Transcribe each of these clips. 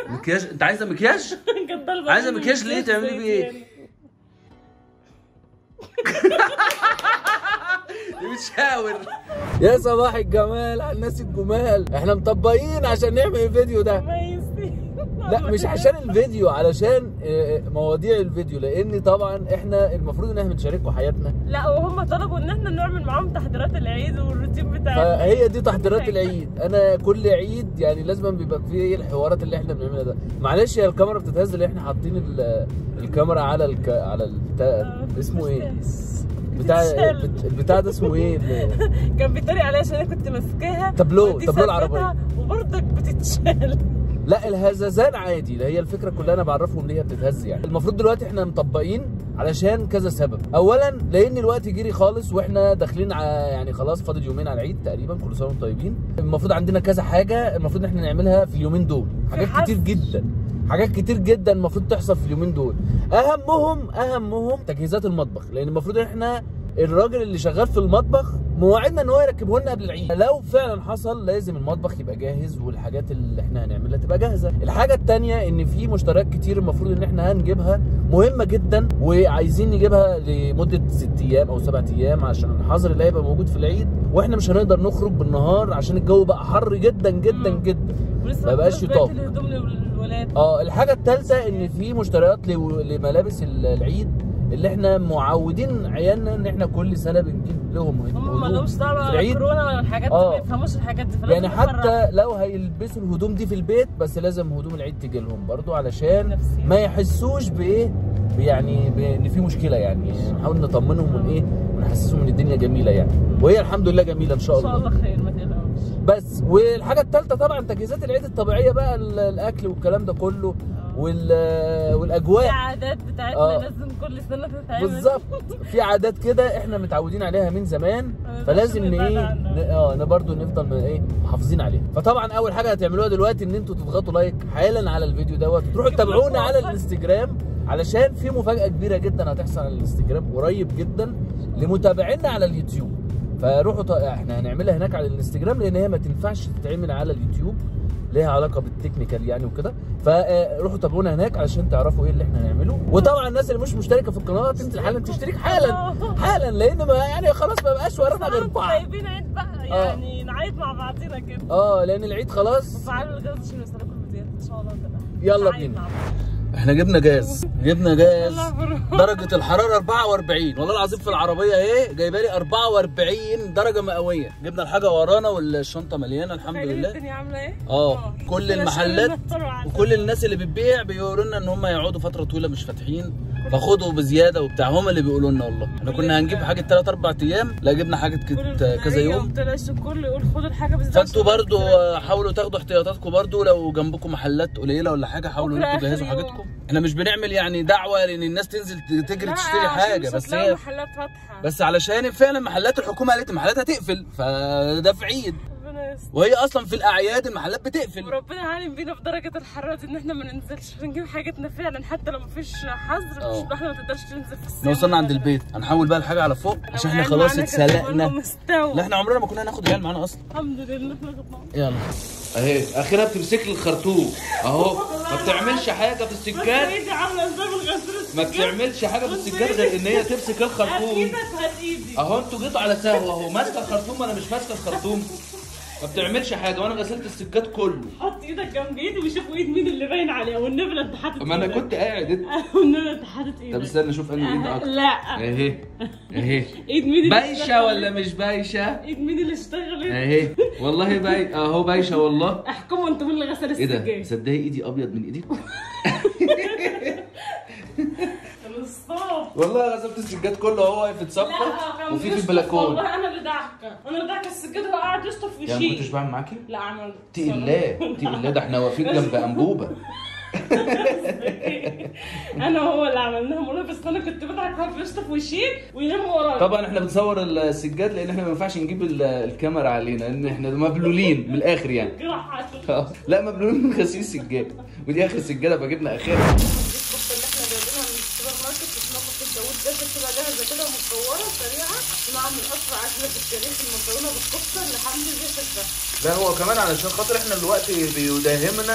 مكياج انت عايزه مكياج كانت طالبه عايزة مني مكياج ليه؟ تعملي زيت بيه إيه؟ يعني. بتشاور يا صباح الجمال على الناس الجمال احنا مطبقين عشان نعمل الفيديو ده ميسي لا مش عشان الفيديو علشان آه، مواضيع الفيديو لان طبعا احنا المفروض ان احنا بنشارككم حياتنا لا وهم طلبوا ان احنا نعمل معاهم تحضيرات العيد والروتين بتاع فهي دي تحضيرات العيد انا كل عيد يعني لازم بيبقى فيه الحوارات اللي احنا بنعملها ده معلش هي الكاميرا بتتهز اللي احنا حاطين ال- الكاميرا على الك... على البتاع اسمه ايه بتاع بتتشال. البت- البتاع ده اسمه ايه اللي- كان بيتريق عليا عشان انا كنت ماسكاها تابلو- ودي تابلو ثبتها العربية. وبرضك بتتشال لا الهزازان عادي ده هي الفكره كلها انا بعرفهم ليه هي بتتهز يعني المفروض دلوقتي احنا مطبقين علشان كذا سبب اولا لان الوقت جري خالص واحنا داخلين على يعني خلاص فاضل يومين على العيد تقريبا كل سنه وانتم طيبين المفروض عندنا كذا حاجه المفروض ان احنا نعملها في اليومين دول حاجات حظ. كتير جدا حاجات كتير جدا المفروض تحصل في اليومين دول اهمهم اهمهم تجهيزات المطبخ لان المفروض ان احنا الراجل اللي شغال في المطبخ موعدنا ان هو يركبه لنا قبل العيد لو فعلا حصل لازم المطبخ يبقى جاهز والحاجات اللي احنا هنعملها تبقى جاهزه الحاجه التانية ان في مشتريات كتير المفروض ان احنا هنجيبها مهمه جدا وعايزين نجيبها لمده ست ايام او سبعة ايام عشان الحظر اللي هيبقى موجود في العيد واحنا مش هنقدر نخرج بالنهار عشان الجو بقى حر جدا جدا مم. جدا ولسه ما بقاش بقيت يطاق. الهدوم للولاد اه الحاجه الثالثه ان في مشتريات لو- لملابس ال- العيد اللي احنا معودين عيالنا ان احنا كل سنه بنجيب لهم هم هدوم ما لهمش دعوه في ولا العيد كورونا ولا الحاجات دي آه. ما يفهموش الحاجات دي فلازم يعني نفرح. حتى لو هيلبسوا الهدوم دي في البيت بس لازم هدوم العيد تجي لهم برضو علشان نفسياً. ما يحسوش بايه يعني بان في مشكله يعني نحاول نطمنهم من ايه ونحسسهم ان الدنيا جميله يعني وهي الحمد لله جميله ان شاء ان شاء الله الله خير ما تقلقوش بس والحاجه الثالثه طبعا تجهيزات العيد الطبيعيه بقى ال- الاكل والكلام ده كله وال والاجواء العادات بتاعتنا آه. لازم كل سنه تتعمل بالظبط في عادات كده احنا متعودين عليها من زمان ما فلازم نقدرش ن نبعد ايه عنها. ن- اه ن- برضه نفضل م- ايه محافظين عليها فطبعا اول حاجه هتعملوها دلوقتي ان انتوا تضغطوا لايك حالا على الفيديو دوت وتروحوا تتابعونا على الانستجرام علشان في مفاجاه كبيره جدا هتحصل على الانستجرام قريب جدا لمتابعينا على اليوتيوب فروحوا ط... احنا هنعملها هناك على الانستجرام لان هي ما تنفعش تتعمل على اليوتيوب ليها علاقه بالتكنيكال يعني وكده فروحوا تابعونا هناك علشان تعرفوا ايه اللي احنا هنعمله وطبعا الناس اللي مش مشتركه في القناه تنزل حالا تشترك حالا حالا لان ما يعني خلاص ما بقاش ورانا غير بعض طيبين عيد بقى يعني نعيد مع بعضينا كده اه لان العيد خلاص وفعلوا الجواز عشان يوصلكم الفيديوهات ان شاء الله كده يلا نعيد بينا. مع بعض. احنا جبنا جاز جبنا جاز الله يبارك. درجة الحرارة 44 والله العظيم في العربية اهي جايبه لي 44 درجة مئوية جبنا الحاجة ورانا والشنطة مليانة الحمد تخيلين لله الدنيا عامله ايه؟ اه كل كده المحلات شايلين الطرق عشان- وكل الناس اللي بتبيع بيقولوا لنا ان هم يقعدوا فتره طويله مش فاتحين فخدوا بزياده وبتاع هم اللي بيقولوا لنا والله احنا كنا هنجيب حاجه 3 4 ايام لا جبنا حاجه كل كت- كذا البداية يوم وطلعش الكل يقول خدوا الحاجه بالذات فانتوا عشان برضو كده. حاولوا تاخدوا احتياطاتكم برضو لو جنبكم محلات قليله ولا حاجه حاولوا بكرة انكم آخر تجهزوا يوم. حاجتكم احنا مش بنعمل يعني دعوه لان الناس تنزل ت- تجري لا، تشتري عشان حاجه مش بس هتلاقوا هي محلات فاتحه بس علشان فعلا محلات الحكومه قالت المحلات هتقفل فده في عيد ربنا يستر وهي اصلا في الاعياد المحلات بتقفل وربنا عالم بينا في درجه الحراره دي ان احنا ما ننزلش نجيب حاجتنا فعلا حتى لو مفيش حظر اه. مش احنا ما تقدرش تنزل في الصيف احنا وصلنا عند البيت هنحول بقى الحاجه على فوق عشان احنا لو خلاص قاعد معانا كان اتسلقنا كله مستوى لا احنا عمرنا ما كنا هناخد عيال معانا اصلا الحمد لله احنا خدناهم يلا اهي اخيرا بتمسك لي الخرطوم اهو ما بتعملش حاجه في بص السجاد ايدي عامله ازاي بالغسيل ما بتعملش حاجه في السجاد غير ان هي تمسك الخرطوم اكيد هات ايدي اهو انتوا جيتوا على سهوه اهو ماسكه الخرطوم وانا مش ماسكه الخرطوم ما بتعملش حاجه وانا غسلت السجاد كله حط ايدك جنب ايدي وشوف ايد مين اللي باين عليها والنبله انت حاطط ما انا إيدك. كنت قاعد انت والنبله انت حاطط ايدك طب استنى اشوف انهي ايد اكتر لا اهي اهي ايد مين اللي بايشه اشتغل؟ ولا مش بايشه ايد مين اللي اشتغلت اهي والله باي اهو بايشه والله احكموا انتوا مين اللي غسل ايه ده السجاد صدقي ايدي ابيض من ايديك الصاف والله غسلت السجاد كله اهو واقف يتصفى كان وفي في بيشطف البلكونه والله انا اللي دعكه انا اللي دعكه السجاد وهو قاعد يشطف يعني ما كنتش ويشيل بعمل معاكي لا عمل تقي الله تقي الله ده احنا واقفين جنب انبوبه انا وهو اللي عملناهم والله بس انا كنت بدعك هو بيشطف ويشيل وينام ورايا طبعا احنا بنصور السجاد لان احنا ما ينفعش نجيب ال- الكاميرا علينا لان احنا مبلولين من الاخر يعني جراح عشان لا مبلولين من غسيل السجاد ودي اخر سجاده فجبنا اخرها الكفته اللي احنا جايبينها من السوبر ماركت اسمها كفته داوود ده بتبقى جاهزه كده ومتصوره سريعه عشان اعمل اسرع اكله في التاريخ المكرونه بالكفته اللي حمدي بيحبها لا هو كمان علشان خاطر احنا الوقت بيداهمنا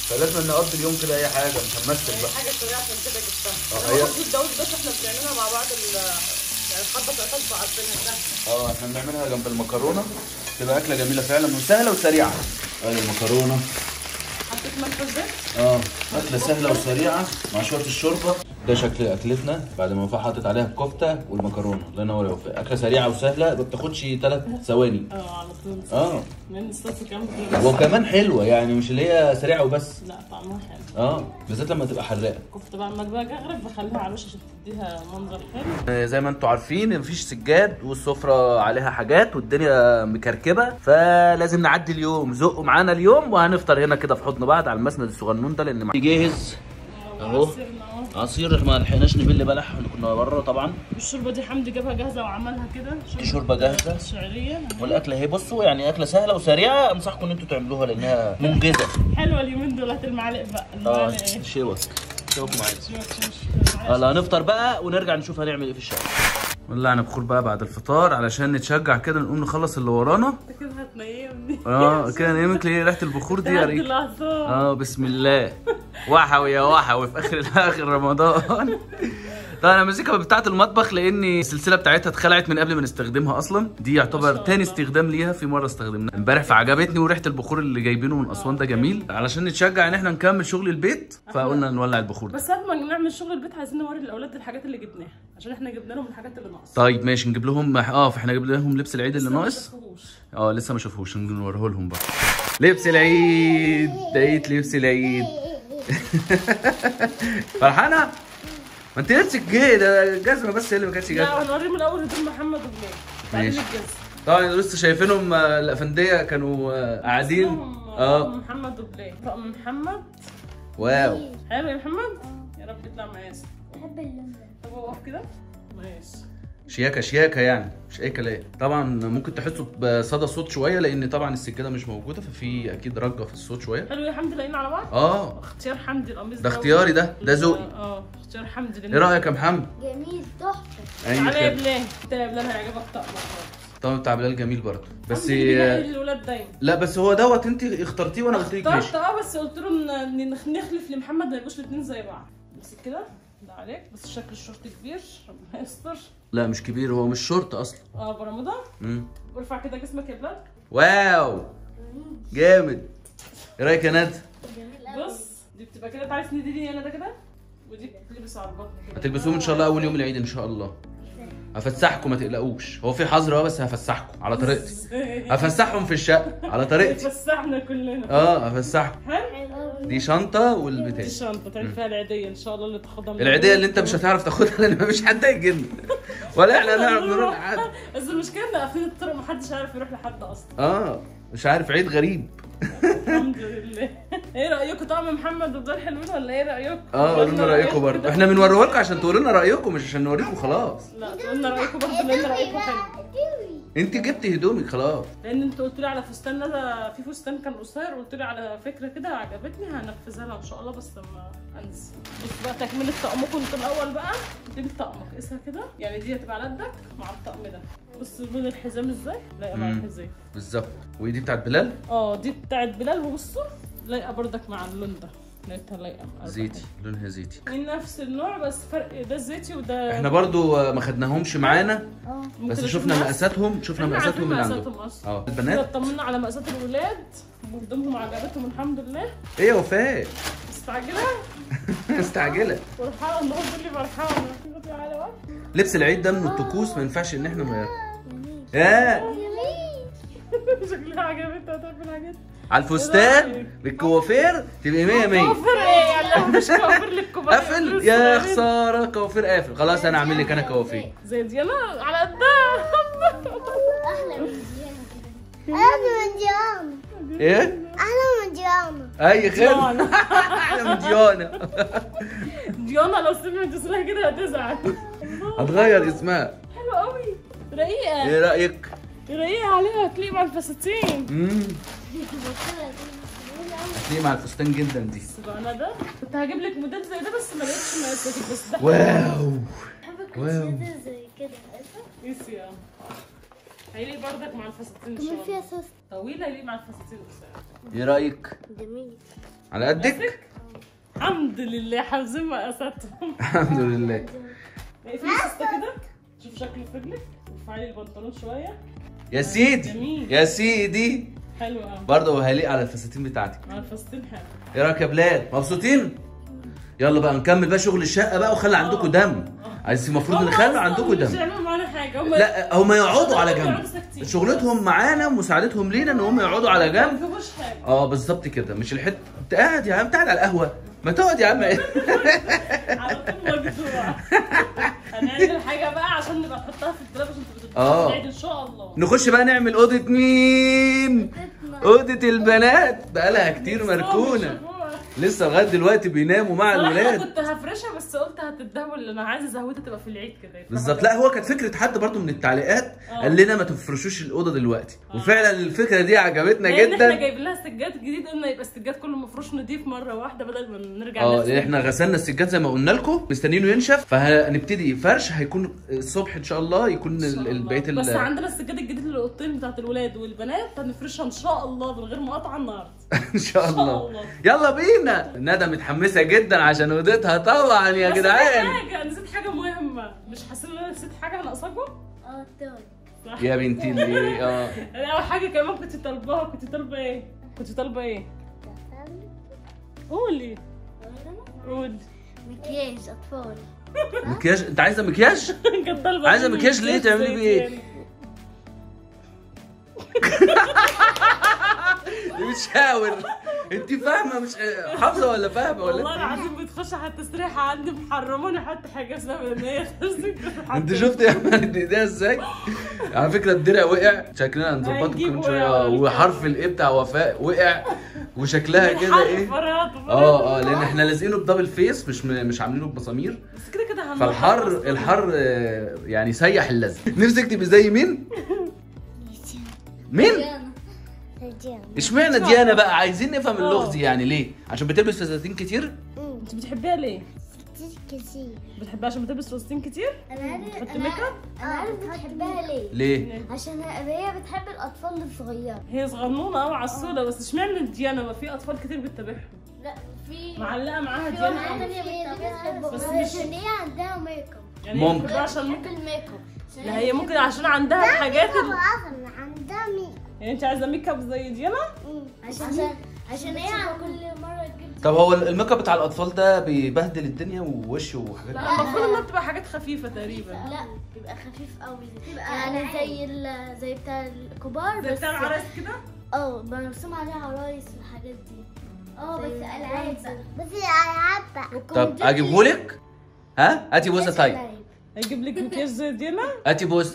فلازم نقضي اليوم كده اي حاجه مش هنمثل هي بقى حاجه سريعه عشان كده جبتها آه، انا هي- خبزه داوود بس احنا بنعملها مع بعض ال يعني الخطه بتاعتها انتوا عارفينها ده اه احنا بنعملها جنب المكرونه تبقى اكله جميله فعلا وسهله وسريعه ادي المكرونه حطيت ملح الزيت اه اكله سهله وسريعه مع شويه الشوربه ده شكل اكلتنا بعد ما وفاء حاطط عليها الكفته والمكرونه الله ينور يا وفاء اكله سريعه وسهله ما بتاخدش ثلاث ثواني اه على طول اه من الصوص كمان وكمان حلوه يعني مش اللي هي سريعه وبس لا طعمها حلو اه بالذات لما تبقى حراقه كفته بقى لما باجي اغرب بخليها على الوش عشان تديها منظر حلو آه، زي ما انتم عارفين مفيش سجاد والسفره عليها حاجات والدنيا مكركبه فلازم نعدي اليوم زقوا معانا اليوم وهنفطر هنا كده في حضن بعض على المسند الصغنون ده لان جاهز اهو عصيرنا اهو عصير احنا ما لحقناش نبل بلح احنا كنا بره طبعا الشوربه دي حمدي جابها جاهزه وعملها كده دي شوربه جاهزه شعريه والاكله اهي بصوا يعني اكله سهله وسريعه انصحكم ان انتوا تعملوها لانها منجزه حلوه اليومين دول هات المعالق بقى اه المعالق ايه شوك شوك معايا شوف شوف المعالق يلا هنفطر بقى ونرجع نشوف هنعمل ايه في الشارع ولعنا بخور بقى بعد الفطار علشان نتشجع كده نقوم نخلص اللي ورانا انت كده هتنيمني اه كده نايمك ليه ريحه البخور دي يا تعدي ريت الاعصاب اه بسم الله وحوي يا وحوي في اخر اخر رمضان طبعا المزيكا بتاعت المطبخ لان السلسله بتاعتها اتخلعت من قبل ما نستخدمها اصلا دي يعتبر شاء تاني الله. استخدام ليها في مره استخدمناها امبارح فعجبتني وريحه البخور اللي جايبينه من اسوان ده جميل علشان نتشجع ان احنا نكمل شغل البيت فقلنا نولع البخور ده بس قبل ما نعمل شغل البيت عايزين نوري الاولاد الحاجات اللي جبناها عشان احنا جبنا لهم الحاجات اللي ناقصه طيب ماشي نجيب لهم اه فاحنا جبنا لهم لبس العيد اللي لسه ما ناقص شافوهوش. اه لسه ما شافوش نوريه لهم بقى لبس العيد دقيت لبس العيد فرحانه ما انت لبسك جه ده الجزمه بس هي اللي ما كانتش جاهزه لا هنوريهم الاول هدوم محمد وبلال بعدين ماشي. الجزم طبعا لسه شايفينهم آه، الافنديه كانوا آه، قاعدين اسمهم اه طقم محمد وبلال طقم محمد واو حلو يا محمد يا رب يطلع مقاس بحب اللون ده طب اقف كده ماشي شياكه شياكه يعني مش اي كلام طبعا ممكن تحسوا بصدى صوت شويه لان طبعا السجاده مش موجوده ففي اكيد رجه في الصوت شويه حلو يا حمدي لاقيين على بعض اه اختيار حمدي القميص ده اختياري ده، ده ذوقي. اه اختيار حمدي ايه رايك يا محمد جميل تحفه اي تعالى يا خدمة. بلال انت يا بلال هيعجبك طقمك طبعا بتاع بلال جميل برضه بس حمدي بيلاقي للولاد دايما لا بس هو دوت انت اخترتيه وانا قلت لك اخترت ماشي اه بس قلت له ان إن نخ- نخلف لمحمد ما يبقوش الاثنين زي بعض بس كده ده عليك بس شكل الشورت كبير ربنا يستر لا مش كبير هو مش شورت اصلا اه برمودا مم. وارفع كده جسمك يا بلال واو جامد ايه رايك يا ندى جميل بص دي بتبقى كده تعرف ان دي دي انا ده كده ودي بتلبس على البطن كده هتلبسوهم ان شاء الله اول يوم العيد ان شاء الله هفسحكم ما تقلقوش هو في حظر اه بس هفسحكم على طريقتي هفسحهم في الشقه على طريقتي فسحنا كلنا اه هفسحكم حلو دي شنطه دي والبتاع الشنطه تعمل فيها العيديه ان شاء الله اللي تاخدها من العيديه اللي انت مش هتعرف تاخدها لان مفيش حد هيجن ولا احنا هنعرف نروح لحد بس المشكله ان قافلين الطرق محدش عارف يروح لحد اصلا اه مش عارف عيد غريب الحمد لله ايه رايكم طقم محمد وبدار حلوين ولا ايه رايكم؟ اه قولوا لنا رايكم برضه كده. احنا بنوريه لكم عشان تقولوا لنا رايكم مش عشان نوريكم خلاص لا قلنا رايكم برضه لان رايكم حلو انت جبتي هدومك خلاص لان انت قلت لي على فستان ندى في فستان كان قصير قلت لي على فكره كده عجبتني هنفذها لها ان شاء الله بس لما انزل بص بقى تكمله طقمكم انتوا الاول بقى دي طقمك قيسها كده يعني دي هتبقى على قدك مع الطقم ده بص لون الحزام ازاي لايقه مع مم. الحزام بالظبط ودي بتاعت بلال اه دي بتاعت بلال وبصوا لايقه بردك مع اللون ده لقيتها لايقه أربعة. زيتي لونها زيتي من نفس النوع بس فرق ده زيتي وده احنا برضو آه، ما خدناهمش معانا اه ممكن بس أشوف شفنا ناس؟ مقاساتهم شفنا احنا مقاساتهم عارفين اللي عندهم مقاساتهم اصلا اه كده البنات اطمنا على مقاسات الولاد وهدومهم عجبتهم الحمد لله ايه يا وفاء مستعجله مستعجله فرحانه النهارده اللي فرحانه تعالى بقى لبس العيد ده من الطقوس ما ينفعش ان احنا ما يا جميل شكلها عجبتها طب الحاجات على الفستان بالكوافير تبقى 100 100 كوافير ايه يعني لو مش كوافير للكبار قافل يا خساره كوافير قافل خلاص انا اعمل لك انا كوافير زي ديانا على قدها احلى من ديانا كده احلى من ديانا ايه احلى من ديانا اي خير ديانا احلى من ديانا ديانا لو سمعت اسمها كده هتزعل هتغير اسمها حلوه قوي رقيقه ايه رايك رقيقه عليها تليق مع الفساتين امم دي بطلة دي دي مع الفستان جدا دي بس بقى انا ده كنت هجيب لك موديل زي ده بس ما لقيتش مقاساتك بس ده واو بحب واو. الكوتشيات زي كده عارفة؟ يس يا هيليق بردك مع الفساتين ان كمان شاء الله فيها صوص طويله يليق مع الفساتين القصيره ايه رايك جميل على قدك الحمد لله حافظين مقاساتهم الحمد لله اقفلي السوسته كده شوف شكله في رجلك ارفعي لي البنطلون شويه يا سيدي جميل. يا سيدي حلو قوي برضه هيليق على الفساتين بتاعتك مع الفساتين حلو ايه رايك يا بلاد مبسوطين يلا بقى نكمل بقى شغل الشقه بقى وخلي عندكم دم عايز المفروض هم نخلي أصلاً عندكم مش دم هيعملوا معانا حاجه هم لا هم يقعدوا على يقعدوا جنب ساكتين. شغلتهم معانا ومساعدتهم لينا ان هم يقعدوا على ما جنب يجيبوش حاجه اه بالظبط كده مش الحته انت قاعد يا عم انت قاعد على القهوه ما تقعد يا عم على طول مجزوع هنعمل حاجه بقى عشان نبقى نحطها في الدولاب عشان تبقى آه. تبقى العيد ان شاء الله نخش بقى نعمل اوضه مين اوضه البنات بقالها كتير مركونه لسه لغايه دلوقتي بيناموا مع صراحة الولاد انا كنت هفرشها بس قلت هتتدهول انا عايزه زهوتها تبقى في العيد كده يفرحوا بالظبط بيها. لا هو كانت فكره حد برضو من التعليقات آه. قال لنا ما تفرشوش الاوضه دلوقتي وفعلا الفكره دي عجبتنا لان احنا جدا جايبين لها سجاد جديد قلنا يبقى السجاد كله مفروش نضيف مره واحده بدل ما نرجع اه نغسل. لان احنا غسلنا السجاد زي ما قلنا لكم مستنيينه ينشف فهنبتدي فرش هيكون الصبح ان شاء الله يكون إن شاء ال- الله. البيت بس ال- عندنا السجاد الجديد للاوضتين بتاعت الولاد والبنات هنفرشها ان شاء الله من غير مقاطعه النهارده ان شاء الله الله. يلا بينا ندى متحمسه جدا عشان اوضتها طبعا يا بس في جدعان حاجه نسيت حاجه مهمه مش حاسين ان انا نسيت حاجه ناقصاكم اه طيب صح؟ يا بنتي اللي اه يعني اول حاجه كمان كنت طالباها كنت طالبه ايه كنت طالبه ايه قولي قولي مكياج اطفال مكياج انت عايزه مكياج كنت طالبه عايزة مني مكياج ليه؟ تعملي زي بيه ايه؟ يعني. بتشاور انت فاهمه مش حافظه ولا فاهمه والله ولا انت العظيم بتخش على التسريحه عندي محرموني احط حاجه اسمها ان هي انت شفت يا عملت ايديها ازاي؟ على فكره الدرع وقع شكلنا هنظبطه هنجيبه كل شويه وقع ولا وحرف الايه بتاع وفاء وقع وشكلها كده ايه اه اه لان احنا لازقينه بدبل فيس مش م- مش عاملينه بمسامير بس كده كده هننضف فالحر أصلاً. الحر آه، يعني سيح اللزق نفسك تبقي زي مين؟ مين؟ ديانا ديانا اشمعنى ديانا بقى عايزين نفهم اه. اللغز دي يعني ليه؟ عشان بتلبس فساتين كتير؟ انت بتحبيها ليه؟ كتير كتير بتحبيها عشان بتلبس فساتين كتير؟ انا عارف بتحط انا ميك اب؟ انا عارف بتحبها ليه ليه؟ عشان هي بتحب الاطفال الصغيره هي صغنونه قوي على الصوره بس اشمعنى ديانا ما في اطفال كتير بتتابعهم لا في معلقه معاها في ديانا واحده قوي. تانية بتحبها بس بس مش- عشان هي عندها ميك اب يعني ممكن. بتحبها عشان بتحب الميك اب لا هي ممكن عشان عندها الحاجات ال... اصلا عندها ميك يعني انت عايزه ميك اب زي ديانا؟ عشان عشان هي كل مره تجيب طب هو الميك اب بتاع الاطفال ده بيبهدل الدنيا ووش وحاجات لا المفروض انها بتبقى حاجات خفيفه تقريبا لا بيبقى خفيف قوي يعني زي ال... زي بتاع الكبار زي بس بتاع العرايس كده اه مرسوم عليها عرايس والحاجات دي اه بس العاب بس العاب طب اجيبهولك؟ ها؟ هاتي بوسه طيب هيجيب لك مكياج زي ديانا هاتي بوسه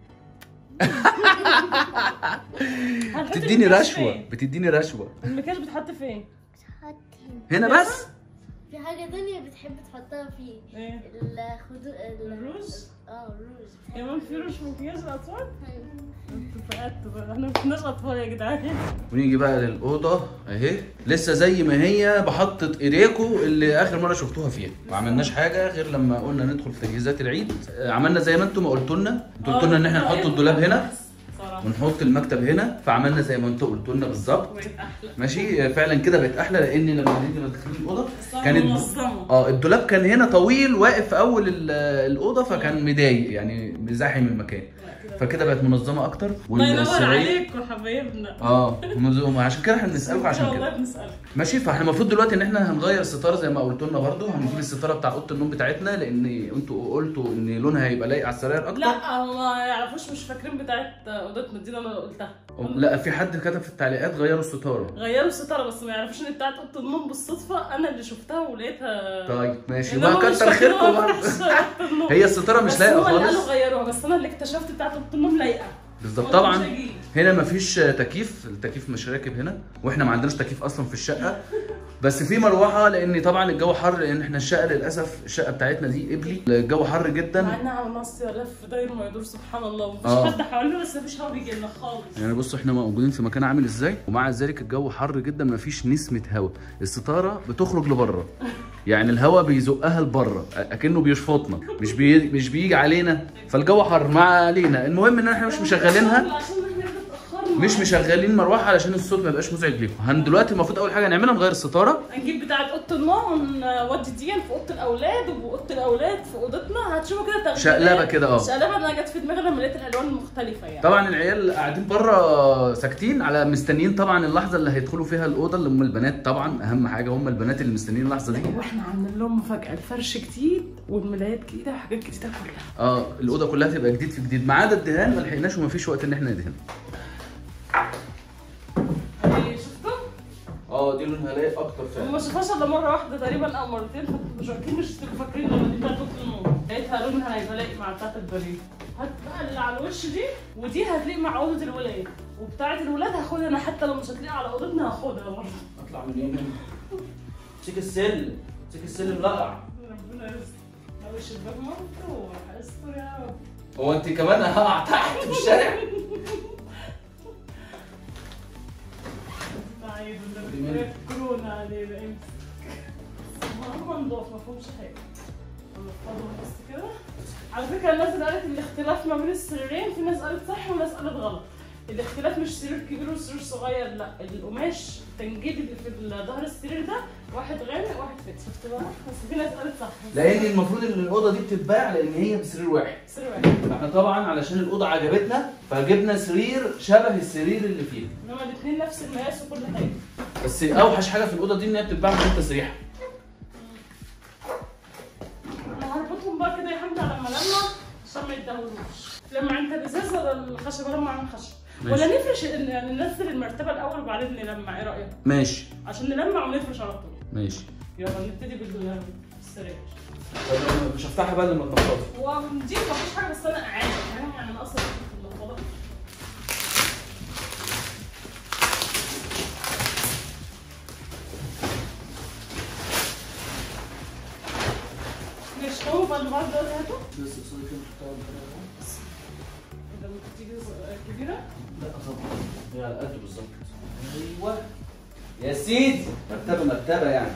هنحط بتديني المكياج رشوه فين؟ بتديني رشوه المكياج بتحط فين؟ هنا بس؟ في حاجة تانية بتحب تحطها فيه ايه؟ الخدود الروج؟ اه الروج كمان في روج مكياج الاطفال؟ انتوا فقدتوا بقى احنا ما كناش اطفال يا جدعان ونيجي بقى للاوضه اهي لسه زي ما هي بحطة ايديكو اللي اخر مره شفتوها فيها ما عملناش حاجه غير لما قلنا ندخل في تجهيزات العيد آه، عملنا زي ما انتم ما قلتوا لنا انتوا قلتوا لنا ان احنا نحط الدولاب هنا صراحه ونحط المكتب هنا فعملنا زي ما انتوا قلتوا لنا بالظبط بقت احلى ماشي آه، فعلا كده بقت احلى لان لما نيجي ندخل الاوضه كانت كانت منظمه اه الدولاب كان هنا طويل واقف في اول ال- الاوضه فكان مضايق يعني مزاحم المكان فكده بقت منظمه اكتر الله ينور والسراير عليكم حبايبنا اه منظمه عشان كده احنا بنسالكم عشان كده والله بنسالك ماشي فاحنا المفروض دلوقتي ان احنا هنغير الستاره زي ما قلت لنا برده هنجيب الستاره بتاع اوضه النوم بتاعتنا لان انتوا قلتوا ان لونها هيبقى لايق على السراير اكتر لا هم ما يعرفوش مش فاكرين بتاعت اوضتنا دي اللي انا قلتها لا في حد كتب في التعليقات غيروا الستاره غيروا الستاره بس ما يعرفوش ان بتاعت اوضه النوم بالصدفه انا اللي شفتها ولقيتها طيب ماشي إن هم بقى مش كتر فاكرين خيركم هو برضه فرش أوضة النوم. هي الستاره مش بس لايقه هم اللي قالوا خالص غيروها بس انا اللي اكتشفت بتاعت اوضه النوم لايقه بالظبط وأنا طبعا مش هجيب. هنا مفيش تكييف التكييف مش راكب هنا واحنا ما عندناش تكييف اصلا في الشقه بس في مروحه لان طبعا الجو حر لان احنا الشقه للاسف الشقه بتاعتنا دي قبلي الجو حر مع جدا انها على مصر لف داير ما يدور سبحان الله ومفيش آه. حد حوالينا بس مفيش هوا بيجي لنا خالص يعني بصوا احنا موجودين في مكان عامل ازاي ومع ذلك الجو حر جدا مفيش نسمه هواء الستاره بتخرج لبره يعني الهواء بيزقها لبره اكنه بيشفطنا مش بي... مش بيجي علينا فالجو حر ما علينا المهم ان احنا مش مشغلينها عشان احنا كده اتاخرنا مش مشغلين مروحه علشان الصوت ما يبقاش مزعج ليكم هن دلوقتي المفروض اول حاجه نعملها نغير الستاره هنجيب بتاعة اوضه النوم ونودي دي في اوضه الاولاد وأوضه الاولاد في اوضتنا هتشوفوا كده تغييرات. شقلبة كده، اه. شقلبه انا جت في دماغي لما لقيت الالوان المختلفه يعني طبعا العيال قاعدين بره ساكتين على مستنيين طبعا اللحظه اللي هيدخلوا فيها الاوضه اللي هم البنات طبعا اهم حاجه هم البنات اللي مستنيين اللحظه دي واحنا عاملين لهم مفاجاه الفرش جديد والملايات جديده وحاجات جديده كلها اه الاوضه كلها تبقى جديد في جديد ما عدا الدهان ما لحقناش وما فيش وقت ان احنا ندهن يعني شفتوا؟ اه دي لونها لايق اكتر هم ما شافوهاش الا مره واحده تقريبا او مرتين فمش اكيد مش تبقوا فاكرين لما دي بتاعت اوضه النوم لقيتها لونها هيبقى لايق مع بتاعت البريد هات بقى اللي على الوش دي ودي هتليق مع اوضه الولاد وبتاعت الولاد هاخدها انا حتى لو مش هتليق على اوضتنا هاخدها برضه اطلع من هنا امسك السلم امسك السلم لقع ربنا يستر لو الشباك مفتوح استر يا رب هو انت كمان هقع تحت في الشارع معايا دي مين؟ كورونا علينا امسك هم نضاف ما فيهمش حاجه نفضهم بس كده على فكره الناس اللي قالت الاختلاف ما بين السريرين في ناس قالت صح وناس قالت غلط الاختلاف مش سرير كبير وسرير صغير لا القماش التنجيد اللي في ظهر السرير ده واحد غامق واحد فاتح شفت بقى بس في ناس قالت صح لان المفروض ان الاوضه دي بتتباع لان هي بسرير واحد سرير واحد احنا طبعا علشان الاوضه عجبتنا فجبنا سرير شبه السرير اللي فيها انما الاثنين نفس المقاس وكل حاجه بس اوحش حاجه في الاوضه دي ان هي بتتباع من غير تسريحه انا هربطهم بقى كده يا حمد على ملامة عشان ما يتدهولوش لما انت الازاز ولا الخشب لما عن خشب ماشي. ولا نفرش يعني ننزل المرتبه الاول وبعدين نلمع ايه رايك ماشي عشان نلمع ونفرش على طول ماشي يلا نبتدي بال- بالسرير طب مش هفتحها بقى لما تنفضي ودي مفيش حاجه بس انا قاعده فاهم يعني انا اصلا في اللخبطه ماشي هو بقى اللي بعد دلوقتي هاتوا ده ممكن تيجي كبيره لا طبعا هي على قد بالظبط ايوه يا سيدي مرتبه مرتبه يعني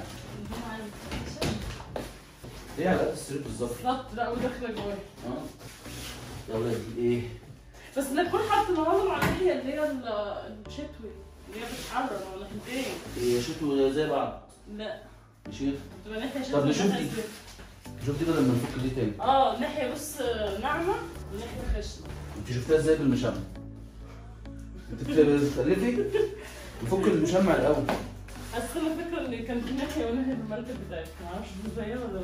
هي على قد السرير بالظبط بالظبط لا وداخله جوايا اه يا ولاد دي ايه بس اللي تكون حاطه مناظر على هي اللي هي ال- الشتوي اللي هي بتحرر ولا حنتين هي شكله زي بعض لا ماشي بتبقى ناحيه طب شتوي نشوف وناحية دي. زيت. شوف دي بدل ما نفك دي تاني اه ناحيه بص ناعمه وناحيه خشنه انت شفتها ازاي بالمشمع انت بتتلفي نفك المشمع الاول بس انا فاكره ان كان في ناحيه وناحيه بالمرتب بتاعتي معرفش دي زيها ولا لا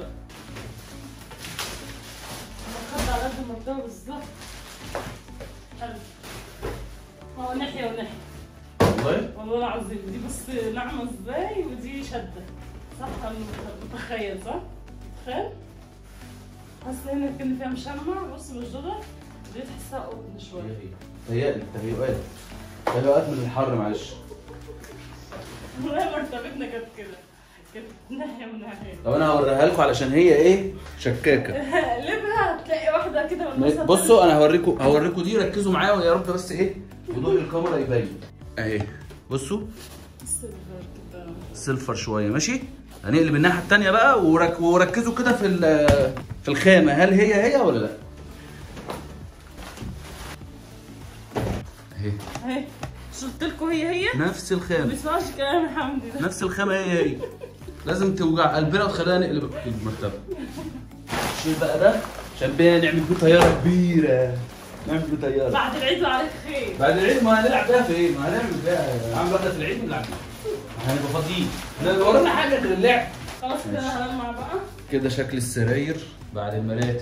انا خدت على قد المرتبه بالظبط حلو اه ناحيه وناحيه والله والله العظيم دي بص ناعمه ازاي ودي شده صح انا متخيل صح؟ متخيل؟ حاسه هنا كان فيها مشمع بص مشدوده دي تحسها قطن شويه تهيألي تهيؤات تهيؤات من الحر معلش والله مرتبتنا كانت كده كانت ناحيه من ناحيه طب انا هوريها لكم علشان هي ايه شكاكه قلبها هتلاقي واحده كده والناس بصوا انا هوريكم هوريكم دي ركزوا معايا ويا رب بس ايه وضوء الكاميرا يبين اهي بصوا سيلفر شويه ماشي هنقلب الناحيه التانية بقى ورك... وركزوا كده في ال- في الخامه هل هي هي ولا لا اهي اهي قلت لكم هي هي نفس ما الخامه بيسمعش كلام يا حمدي ده نفس الخامه هي هي لازم توجع قلبنا وتخلينا نقلب المرتبه شيل بقى ده عشان بيها نعمل بيه طياره كبيره نعمل بيه طياره بعد العيد وعليك خير بعد العيد ما هنلعب بيها فين؟ ما هنعمل بيها عامل واحده في العيد نلعب بيها هنبقى فاضيين احنا ورانا حاجه غير اللعب خلاص كده هنلمع بقى كده شكل السراير بعد المراتب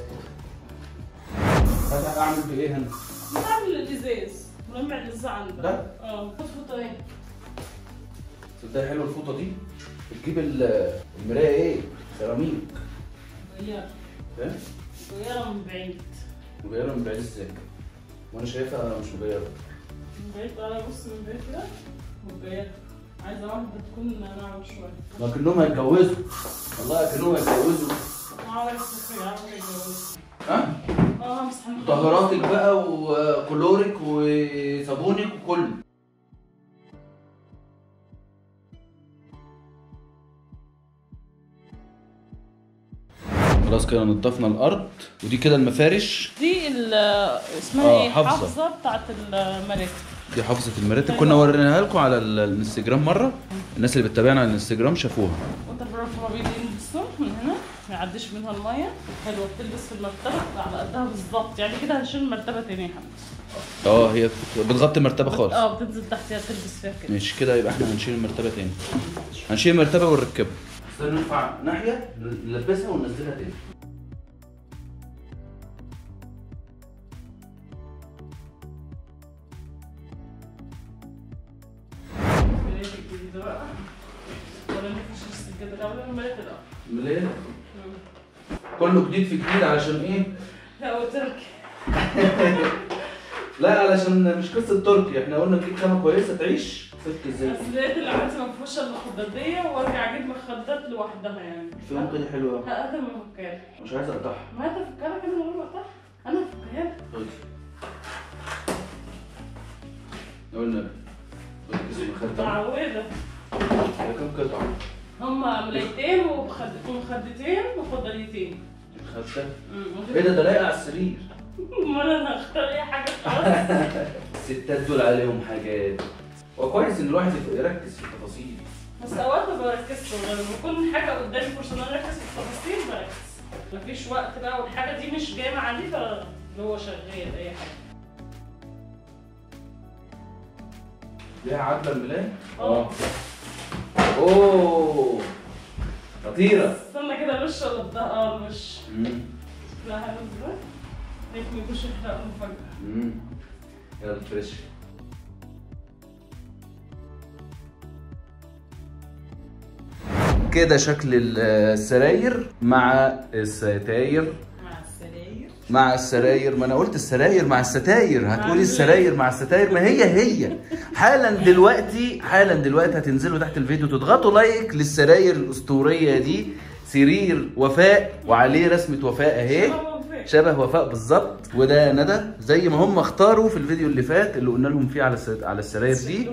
هذا اعمل بايه هنا؟ نعمل الازاز ملمع الازاز عندك ده؟ اه خد فوطه اهي تصدقي حلوه الفوطه دي بتجيب ال- المرايه ايه؟ سيراميك غيرها فاهم؟ غيرها من بعيد مغيره من بعيد ازاي؟ وانا شايفها مش مغيره من بعيد بقى بص من بعيد كده وبيض عايزه واحده تكون ناعمه شويه لكنهم هيتجوزوا والله كانهم هيتجوزوا عارف الخير عارف الجواز ها؟ اه امسح الموضوع. طهاراتك بقى وكلورك وصابونك وكله خلاص كده نضفنا الارض ودي كده المفارش دي ال- اسمها آه، ايه حافظة. حافظه بتاعت المراكب دي حافظه المراتب كنا وريناها لكم على ال- الانستجرام مره الناس اللي بتتابعنا على الانستجرام شافوها وانت البرف ما بيلبسوا من هنا ما يعديش منها الميه حلوه بتلبس في المرتبه على قدها بالظبط يعني كده هنشيل المرتبه تاني يا حمد اه هي بتغطي المرتبه خالص اه بتنزل تحتها تلبس فيها كده مش كده يبقى احنا هنشيل المرتبه تاني هنشيل المرتبه ونركبها استنى نرفع ناحيه نلبسها وننزلها تاني الملايات الجديده بقى ولا نفش السجاده الاول ولا الملايات الاول مليان كله جديد في جديد علشان ايه؟ لا وترك لا علشان مش قصه تركي احنا قلنا نجيب خامه كويسه تعيش تركي ازاي؟ بس لقيت العملت ما فيهوش الا خداديه وارجع اجيب مخدات لوحدها يعني فيهم كده حلوه هقدم مفكات مش عايز اقطعها ما انت فكرها كده من غير ما اقطعها انا فكرها خد قلنا خد كيس المخدة متعوده هي كام قطعه؟ هما ملايتين ومخد- ومخدتين وخضريتين خمسه أمم. ايه ده ده لايق على السرير امال انا هختار اي حاجه خلاص الستات دول عليهم حاجات وكويس ان الواحد يبقى يركز في التفاصيل بس اوقات ما بركزش والله لما يكون حاجه قدامي فرصه ان انا اركز في التفاصيل بركز مفيش وقت بقى والحاجه دي مش جايه مع دي فاللي هو شغال اي حاجه ليها عدله الملاية؟ اه اوه خطيرة استنى كده الوش ولا الظهر اه الوش مم. لا حلو ازاي هيك ما يكونش يحرق مفاجأة مم. يلا فريش كده شكل السراير مع الستاير مع السراير مع السراير ما انا قلت السراير مع الستاير هتقولي السراير مع الستاير ما هي هي حالا دلوقتي حالا دلوقتي هتنزلوا تحت الفيديو تضغطوا لايك للسراير الاسطوريه دي سرير وفاء وعليه رسمه وفاء اهي شبه وفاء بالظبط وده ندى زي ما هم اختاروا في الفيديو اللي فات اللي قلنا لهم فيه على الس- على السراير دي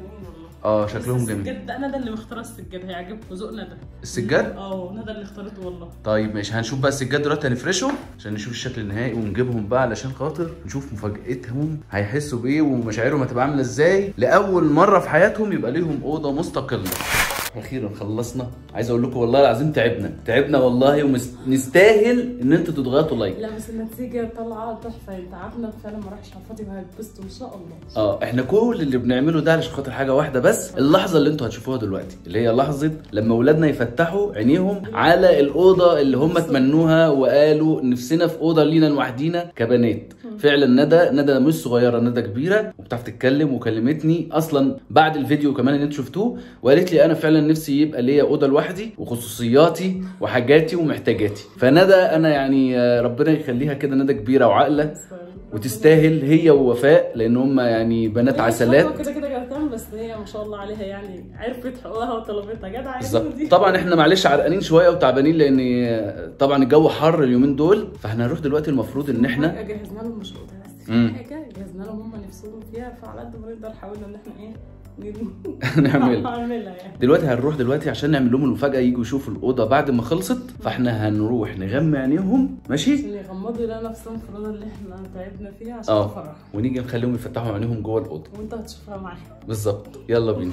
اه شكلهم جميل السجاد ده ندى اللي مختار السجاد هيعجبكم ذوق ندى السجاد اه ندى اللي اختارته والله طيب ماشي هنشوف بقى السجاد دلوقتي هنفرشه عشان نشوف الشكل النهائي ونجيبهم بقى علشان خاطر نشوف مفاجأتهم هيحسوا بايه ومشاعرهم هتبقى عامله ازاي لاول مره في حياتهم يبقى ليهم اوضه مستقله اخيرا خلصنا عايز اقول لكم والله العظيم تعبنا تعبنا والله ونستاهل ان انتوا تضغطوا لايك لا بس النتيجة طالعة تحفة انت عارفنا فعلا ما راحش على الفاضي وهيتبسطوا ان شاء الله اه احنا كل اللي بنعمله ده علشان خاطر حاجه واحده بس اللحظه اللي انتوا هتشوفوها دلوقتي اللي هي لحظه لما اولادنا يفتحوا عينيهم على الاوضه اللي هم تمنوها وقالوا نفسنا في اوضه لينا لوحدينا كبنات فعلا ندى ندى مش صغيره ندى كبيره وبتعرف تتكلم وكلمتني اصلا بعد الفيديو كمان اللي انتوا شفتوه وقالت لي انا فعلا نفسي يبقى ليا اوضه لوحدي وخصوصياتي وحاجاتي ومحتاجاتي فندى انا يعني آه، ربنا يخليها كده ندى كبيره وعاقله وتستاهل هي ووفاء لان هم يعني بنات عسلات كده كده جرتان بس هي ما شاء الله عليها يعني عرفت حقوقها وطلبتها جدعة يا بالظبط دودي. طبعا احنا معلش عرقانين شويه وتعبانين لان طبعا الجو حر اليومين دول فاحنا هنروح دلوقتي المفروض ان احنا حاجة جهزنا لهم مش اوضه بس مم. في حاجه جهزنا لهم هم نفسهم فيها فعلى قد ما نقدر حاولنا ان احنا ايه ن- نعمل نعملها يعني دلوقتي هنروح دلوقتي عشان نعمل لهم المفاجاه يجوا يشوفوا الاوضه بعد ما خلصت فاحنا هنروح نغمي عينيهم ماشي عشان يغمضوا يلاقوا نفسهم في الأوضة اللي احنا تعبنا فيها عشان اه الفرح ونيجي نخليهم يفتحوا عينيهم جوه الاوضه وانت هتشوفها معايا بالظبط يلا بينا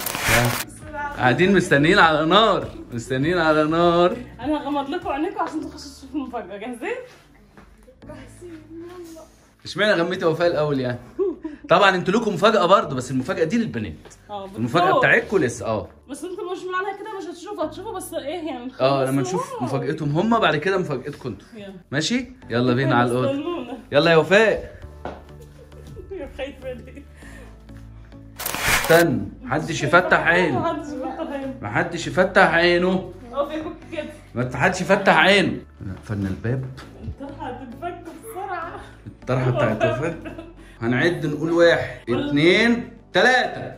قاعدين مستنيين على نار مستنيين على نار انا هغمض لكم عينيكم عشان تخشوا تشوفوا المفاجأة جاهزين؟ اشمعنى غميتي وفاء الاول يعني طبعا انتوا لكم مفاجاه برضه بس المفاجاه دي للبنات اه المفاجاه بالظبط. بتاعتكم لسه اه بس انتوا مش معنى كده مش هتشوفوا هتشوفوا بس ايه يعني نخلص اه لما نشوف واو. مفاجاتهم هم بعد كده مفاجاتكم انتوا يلا ماشي يلا بينا على الاوضه استنونا يلا يا وفاء يا خايفة دي استنى محدش يفتح عينه محدش يفتح عينه محدش يفتح عينه اه في كوك كده ما حدش يفتح عينه قفلنا الباب انت هتتفك بسرعة الطرحه بتاعت وفاء هنعد نقول واحد اتنين تلاته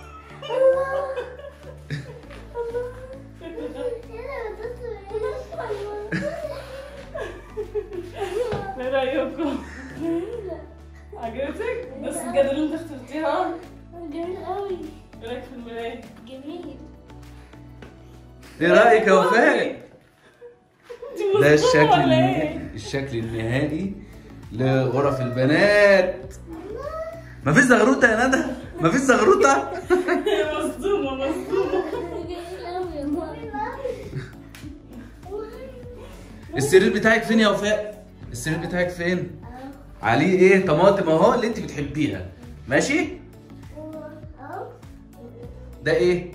ايه رايكم؟ عجبتك؟ بس الجدول اللي انت اخترتيها جميل قوي ايه رايك في المراية؟ جميل ايه رايك يا وفاء دي ده مظبوطة الشكل ولا النهائي ايه؟ الشكل النهائي لغرف البنات مفيش زغروطه يا ندى مفيش زغروطه مصدومه مصدومه السرير بتاعك فين يا وفاء السرير بتاعك فين عليه ايه طماطم اهو اللي انت بتحبيها ماشي ده ايه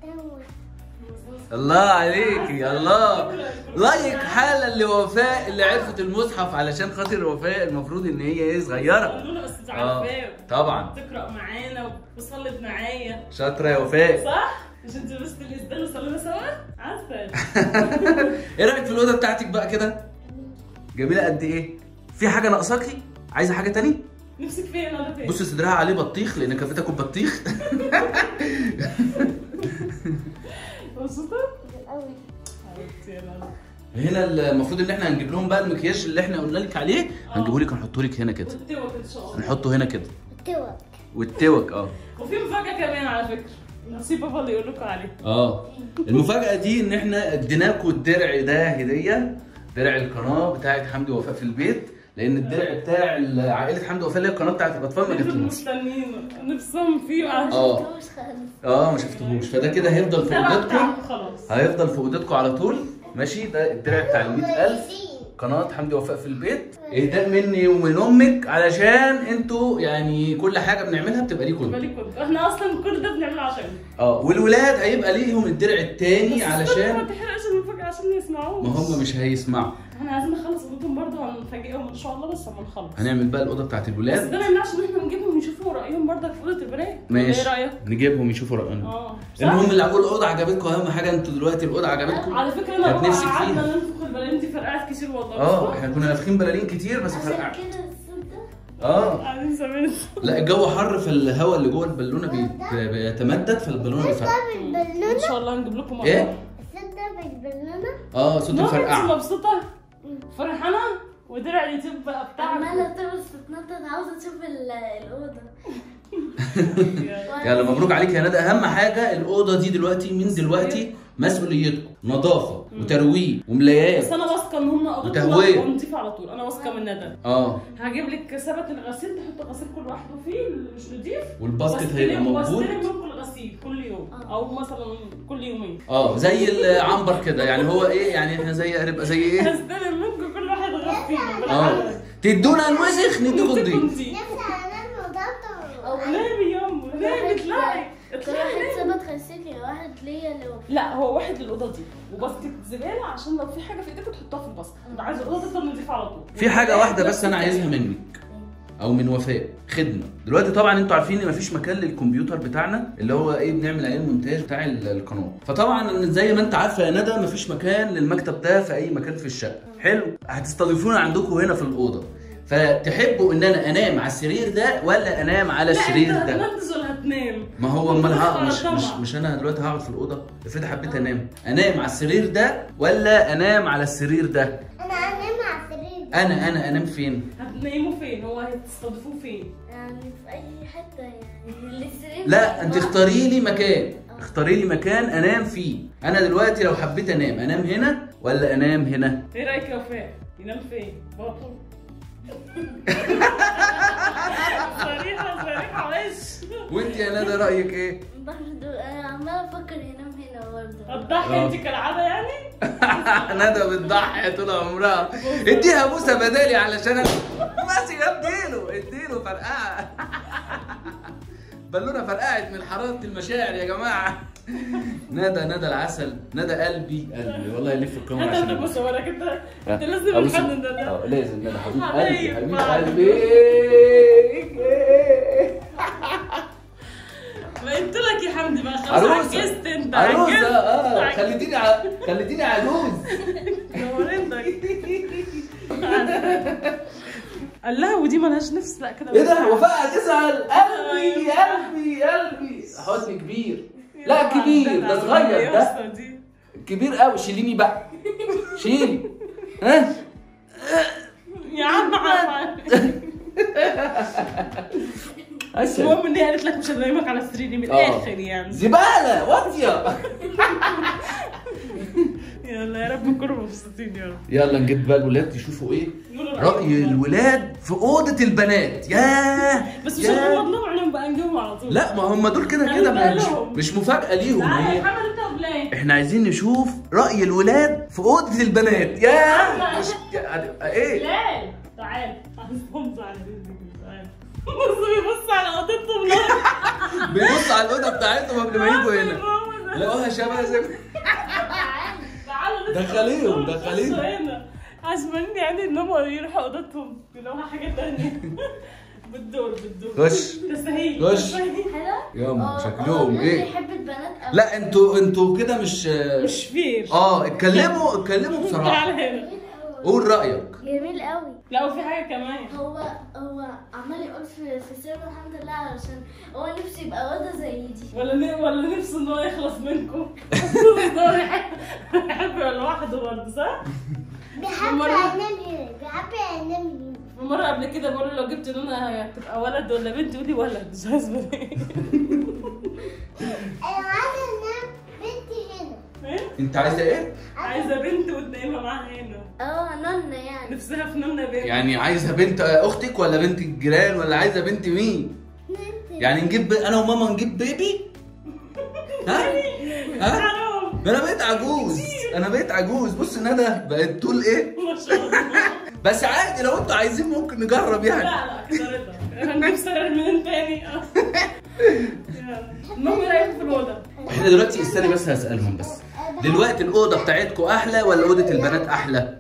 الله عليكي الله لايك حالا لوفاء اللي عرفت المصحف علشان خاطر وفاء المفروض ان هي ايه صغيره قالوا له بس انت اه عارفاه طبعا تقرا معانا وصلت معايا شاطره يا وفاء صح؟ مش انت لبست الاسدال وصلينا سوا؟ عسل ايه رايك في الاوضه بتاعتك بقى كده جميله قد ايه في حاجه ناقصاكي عايزه حاجه تاني نفسك فين ولا فين؟ بص صدرها عليه بطيخ لان كانت بتاكل بطيخ مبسوطه؟ حبيبتي يا لالا هنا المفروض ان احنا هنجيب لهم بقى المكياج اللي احنا قلنا لك عليه هنجيبه لك هنحطه لك هنا كده والتوك ان شاء الله هنحطه هنا كده توك والتوك اه وفي مفاجاه كمان على فكره نسيب بابا اللي يقول لكم عليها اه المفاجاه دي ان احنا اديناكم الدرع ده هديه درع القناه بتاعت حمدي وفاء في البيت لان الدرع بتاع عائله حمدي وفاء اللي هي القناه بتاعت الاطفال ما كانوا جبتوش مستنيين نفسهم فيه وعشان اه مش خالص اه ما شفتهوش فده كده هيفضل في تبع اوضتكم بتاعكم خلاص هيفضل في اوضتكم على طول ماشي ده الدرع بتاع ال 100000 قناه حمدي وفاء في البيت اهداء مني ومن امك علشان انتوا يعني كل حاجه بنعملها بتبقى ليكم بالي كنت احنا اصلا كل ده بنعمله عشان اه والولاد هيبقى ليهم الدرع التاني ما علشان تحرقش المفاجاه عشان يسمعوه ما هم مش هيسمعوا احنا عايزين نخلص اوضتهم برضه وهنفاجئهم ان شاء الله بس لما نخلص هنعمل بقى الاوضه بتاعت بس الولاد ده ما يمنعش ان احنا نجيبهم يشوفوا رايهم برضه في اوضه البنات ماشي ايه رايك؟ نجيبهم يشوفوا راينا اه صح؟ المهم اللي هقول الاوضه عجبتكم اهم حاجه انتوا دلوقتي الاوضه عجبتكم على فكره انا كانت بابا نفسك قعدنا فيها ننفخ البلالين دي فرقعت كتير والله اه احنا كنا نافخين بلالين كتير بس فرقع عشان كده الصوت ده اه قاعدين زمان لا الجو حر فالهواء اللي جوه البالونه بي- بيتمدد فالبالونه بيفرقع ان بالبالونة شاء الله هنجيب لكم إيه؟ مرة. الصوت ده بالبالونة اه صوت ماما انت الفرقعه مبسوطه فرحانه ودرع اليوتيوب بقى عمالة بتاعك ترقص تتنطط عاوزة تشوف ال- الأوضة يلا مبروك عليك يا ندى اهم حاجه الاوضه دي دلوقتي من دلوقتي مسؤوليتكم نظافه وترويق بس وملايات انا واثقه ان هم وتهوية. اوضتهم نضيفه على طول انا واثقه من ندى اه هجيب لك ثبت الغسيل تحط الغسيل كل واحده فيه اللي مش نضيف والباسكت هيبقى واستلم- موجود واستلم منكم الغسيل كل يوم او مثلا كل يومين اه زي العنبر كده يعني هو ايه يعني احنا زي هنبقى زي ايه هستلم منكم كل واحد غسيل اه بالعدد تدونا الوسخ نديكم نديكم نضيف نضيف. نفسي أنام وضغط او نامي يوم نامي اطلعي كل اطلعي واحد نامي. ثبت خسيكي واحد ليا اللي هو لا هو واحد للاوضه دي وباسكت زباله عشان لو في حاجه في ايديكم تحطها في الباسكت انا عايزه الاوضه تفضل نضيفه على طول في حاجه واحده بس انا عايزها منك او من وفاء خدمه دلوقتي طبعا انتوا عارفين ان مفيش مكان للكمبيوتر بتاعنا اللي هو ايه بنعمل عليه المونتاج بتاع ال- القناه فطبعا زي ما انت عارفه يا ندى مفيش مكان للمكتب ده في اي مكان في الشقه حلو هتستضيفونا عندكم هنا في الاوضه فتحبوا ان انا انام على السرير ده ولا انام على السرير لا انت ده هتنفذ ولا هتنام ما هو امال هقعد على مش, مش الطمع. مش انا دلوقتي هقعد في الاوضه افرض حبيت انام انام على السرير ده ولا انام على السرير ده أنا أنام على السرير انا انا انام فين هتنيموا فين هو هتستضيفوه فين يعني في أي حتة يعني السرير لا انت اختاري لي مكان اختاري لي مكان انام فيه انا دلوقتي لو حبيت انام انام هنا ولا انام هنا ايه رايك يا وفاء ينام فين بطل صريحه صريحه وش وانت يا ندى رايك ايه برضه أنا عمالة أفكر ينام هنا برضه هتضحي اه. انت كالعاده يعني ندى بتضحي طول عمرها اديها بوسه بدالي علشان انا ماشي اديله اديله فرقعه بالونه فرقعت من حراره المشاعر يا جماعه ندى ندى العسل ندى قلبي قلبي والله يلف الكاميرا انت عشان هتبص ولا كده انت لازم أبوس- الحنن ده اه لازم ندى حبيب حبيب قلبي حبيب قلبي. قلبي ما قلت لك يا حمدي بقى خلاص عروسه عجزت انت عروسه عجزت اه عجزت. خليتيني ع... خليتيني عجوز نورتك قال لها ودي ملهاش نفس لا كده ايه ده وفاء هتزعل قلبي قلبي قلبي حضن كبير لا كبير ده صغير ده دي كبير قوي شيليني بقى شيلي ها يا عم عم عسل المهم ان هي قالت لك مش هنيمك على سريري من آه. الاخر يعني زباله واطيه يلا يا رب نكونوا مبسوطين يا رب يلا نجيب بقى الولاد يشوفوا ايه يقولوا راي الولاد في اوضه البنات ياه بس مش ياه. هنغمض لهم عينهم بقى نجيبهم على طول لا ما هم دول كده كده ما- مش, مش مفاجاه ليهم تعالى هي يا محمد انت وبلاي احنا عايزين نشوف راي الولاد في اوضه البنات ياه مش يا- ايه بلال تعال عايزهم زعلانين تعال بص بيبص على اوضتهم لا بيبص على الاوضه بتاعتهم قبل ما يجوا هنا لقوها شبه زي تعالوا دخليهم، دخليهم. هنا عشان يعني ان هم يروحوا اوضتهم يلاقوها حاجه تانية بالدور بالدور خش. تسهيل خش. تسهيل. حلو ياما آه، شكلهم آه، ايه بيحب البنات أوي. لا انتوا انتوا كده مش مش فير اه اتكلموا اتكلموا بصراحه تعال هنا جميل أوي. قول رايك جميل قوي لا وفي حاجه كمان هو هو عمال يقول في في سر الحمد لله علشان هو نفسه يبقى اوضه زي دي ولا ن- ولا نفسه ان هو يخلص منكم هو يحب يحب يبقى لوحده برضه صح؟ بيحب مرة- ينام بيحب ينام في مرة قبل كده بقول له لو جبت لونها هتبقى ولد ولا بنت يقول لي ولد مش عايز بنت انا عايزه انام بنتي هنا إيه؟ انت عايزه ايه عايزة بنت وتنيمها معاها هنا اه نونا يعني نفسها في نونة بنت يعني عايزه بنت اختك ولا بنت الجيران ولا عايزه بنت مين يعني نجيب انا وماما نجيب بيبي ها ها حرام ده انا بقيت عجوز انا بقيت عجوز بص ندى بقت طول ايه ما شاء الله بس عادي لو انتوا عايزين ممكن نجرب لا يعني لا كده رضا هنجيب سرير منين تاني آه. يلا. المهم ايه رايك في الأوضة؟ احنا دلوقتي استني بس هسألهم بس دلوقتي الأوضة بتاعتكم أحلى ولا أوضة البنات أحلى؟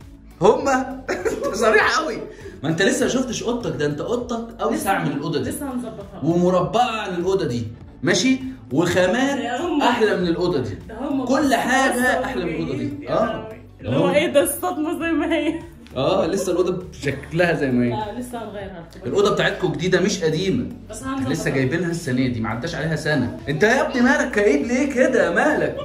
هما انت صريح قوي ما انت لسه ما شفتش اوضتك ده انت اوضتك اوسع من الاوضه دي لسه هنظبطها ومربعه عن الاوضه دي ماشي وخامات يا هم. احلى من الاوضه دي ده هم كل بص- حاجة بص أحلى من الأوضة دي. يا آه. لهوي. اللي هو ايه ده الصدمة زي ما هي اه لسه الاوضه شكلها زي ما هي لا لسه هنغيرها الاوضه بتاعتكم جديده مش قديمه بس احنا هنظبطها لسه جايبينها السنه دي ما عداش عليها سنه انت يا ابني مالك كئيب ليه كده مالك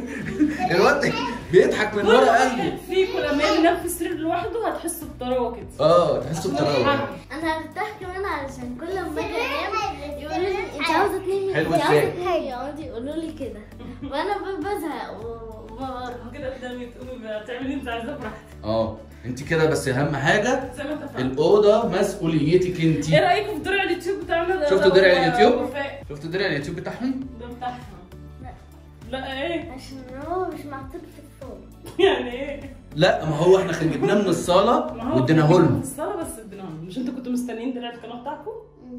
الواد بيضحك من كل ورا واحد قلبه فيكم لما ينام في السرير لوحده هتحسوا بطراوه كده اه تحسه بتراوح انا هرتاح كمان علشان كل ما اجي انام يقولوا لي انت عاوزه تنامي حلو انت عاوزه ازاي؟ تنامي يقعدوا يقولوا لي كده وانا ب- بزهق وما بروح كده تنامي تقومي بقى تعملي انت عايزاه براحتك اه انت كده بس اهم حاجه زي ما انت فاهم الاوضه مسؤوليتك انت ايه رايكم في درع اليوتيوب بتاعنا ده شفتوا ده درع هو اليوتيوب؟ وفاء. شفتوا درع اليوتيوب بتاعهم ده بتاعها لا. لا ايه عشان هو مش محطوط في الفوق يعني ايه لا ما هو احنا جبناه من الصاله ما هو واديناه في لهم الصاله بس اديناهم مش انتوا كنتوا مستنيين درع القناه بتاعكم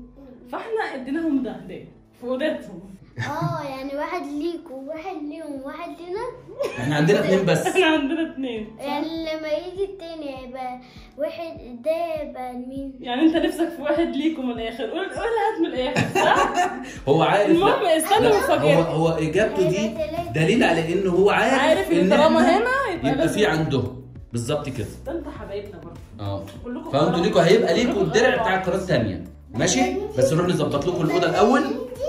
فاحنا اديناهم ده هديه في اوضتهم اه يعني واحد ليك وواحد ليهم وواحد لينا احنا عندنا اتنين بس احنا عندنا اتنين يعني لما يجي التاني هيبقى واحد ده يبقى لمين يعني انت نفسك في واحد ليكم من الاخر قول قول هات من الاخر صح؟ هو عارف المهم لا. استنى لا، هو مفاجأة. هو اجابته دي دليل على ان هو عارف عارف ان طالما إحنا هنا يبقى يبقى لازم- في عندهم بالظبط كده ده انت حبايبنا برضه اه كلكم فانتوا غيروا- ليكوا هيبقى ليكوا كلكم الدرع غيروا بتاع بعض. القناه الثانيه ماشي بس نروح نظبط لكم الاوضه الاول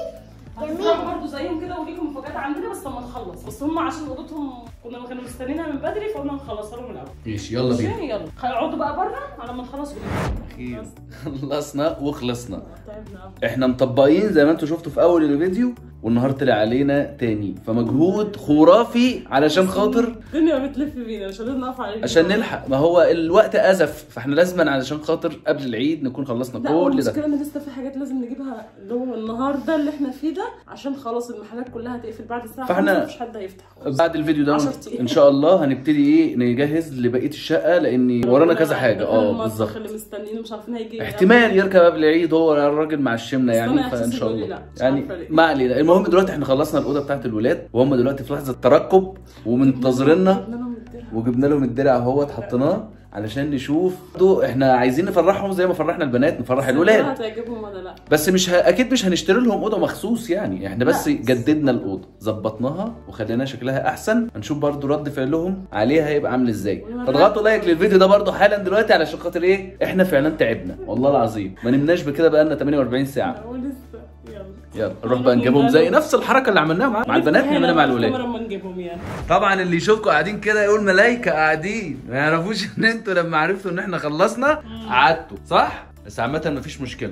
هتفرحوا برضه زيهم كده وليكم مفاجآت عندنا بس لما نخلص بس هم عشان اوضتهم كنا كانوا مستنيينها من بدري فقلنا نخلصها لهم الاول ماشي يلا بينا ماشي، يلا اقعدوا بقى بره على ما نخلص ونبدأ. بس خلصنا وخلصنا تعبنا قوي احنا مطبقين زي ما انتوا شفتوا في اول الفيديو والنهار طلع علينا تاني فمجهود خرافي علشان خاطر الدنيا بتلف بينا مش هنقدر نقف على عشان نلحق ما هو الوقت ازف فاحنا لازما علشان خاطر قبل العيد نكون خلصنا لا كل المشكلة ده ان لسه في حاجات لازم نجيبها اللي هو النهارده اللي احنا فيه ده عشان خلاص المحلات كلها هتقفل بعد الساعة فاحنا 5 مفيش حد هيفتح خالص. بعد الفيديو ده 10 أيام. ان شاء الله هنبتدي ايه نجهز لبقيه الشقه لان ورانا كذا حاجه اه المسرح بالظبط اللي مستنيين مش عارفين هيجي احتمال يركب قبل العيد هو الراجل مع الشمله بس أنا يعني إحساسي فان شاء بيقول لي الله لا، مش يعني عارفة ليه. ما علينا المهم دلوقتي احنا خلصنا الاوضه بتاعت الولاد وهم دلوقتي في لحظه ترقب ومنتظرينا جبنا لهم الدرع. وجبنا لهم الدرع اهوت حطيناه علشان نشوف برضو احنا عايزين نفرحهم زي ما فرحنا البنات نفرح بس الولاد هتعجبهم ولا لا بس مش ه... اكيد مش هنشتري لهم اوضه مخصوص يعني احنا بس لا. جددنا الاوضه ظبطناها وخليناها شكلها احسن هنشوف برضو رد فعلهم عليها هيبقى عامل ازاي فاضغطوا لايك للفيديو ده برضو حالا دلوقتي علشان خاطر ايه احنا فعلا تعبنا والله العظيم ما نمناش بكده بقالنا 48 ساعه ولسه يلا يلا نروح بقى نجيبهم زي نفس الحركه اللي عملناها مع, مع البنات نعملها مع الولاد الكاميرا اما نجيبهم يعني طبعا اللي يشوفكم قاعدين كده يقول ملايكه قاعدين ما يعرفوش ان انتوا لما عرفتوا ان احنا خلصنا قعدتوا صح بس عامه مفيش مشكله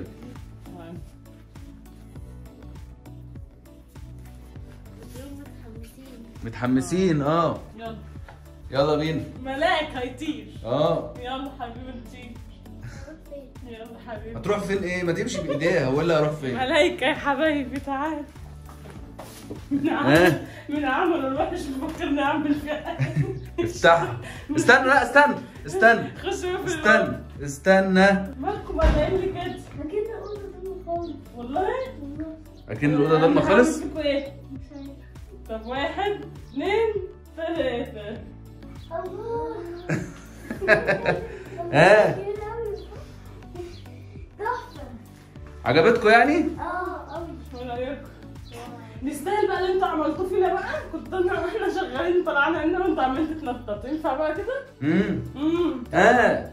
متحمسين متحمسين اه يلا يلا بينا ملاك هيطير اه يلا حبيبتي يلا حبيبتي هتروح فين ايه ما تمشي بايديها ولا اروح فين ملايكة يا حبايبي تعال من ها؟ عمل من عمل الوحش بفكرني اعمل فيها افتح استنى لا استنى استنى خشوا في استنى استنى مالكم قلقين لي كده ما كده قلت ده خالص والله اكن الاوضه ضلمه خالص هعمل فيكوا ايه مش عارف طب واحد اثنين ثلاثة الله ها تحفة عجبتكم يعني اه قوي ايه رايكم؟ نستاهل بقى اللي انتوا عملتوه فينا بقى كنت انا احنا شغالين طلعنا عنا وانت عمال تتنطط ينفع بقى كده؟ امم امم اه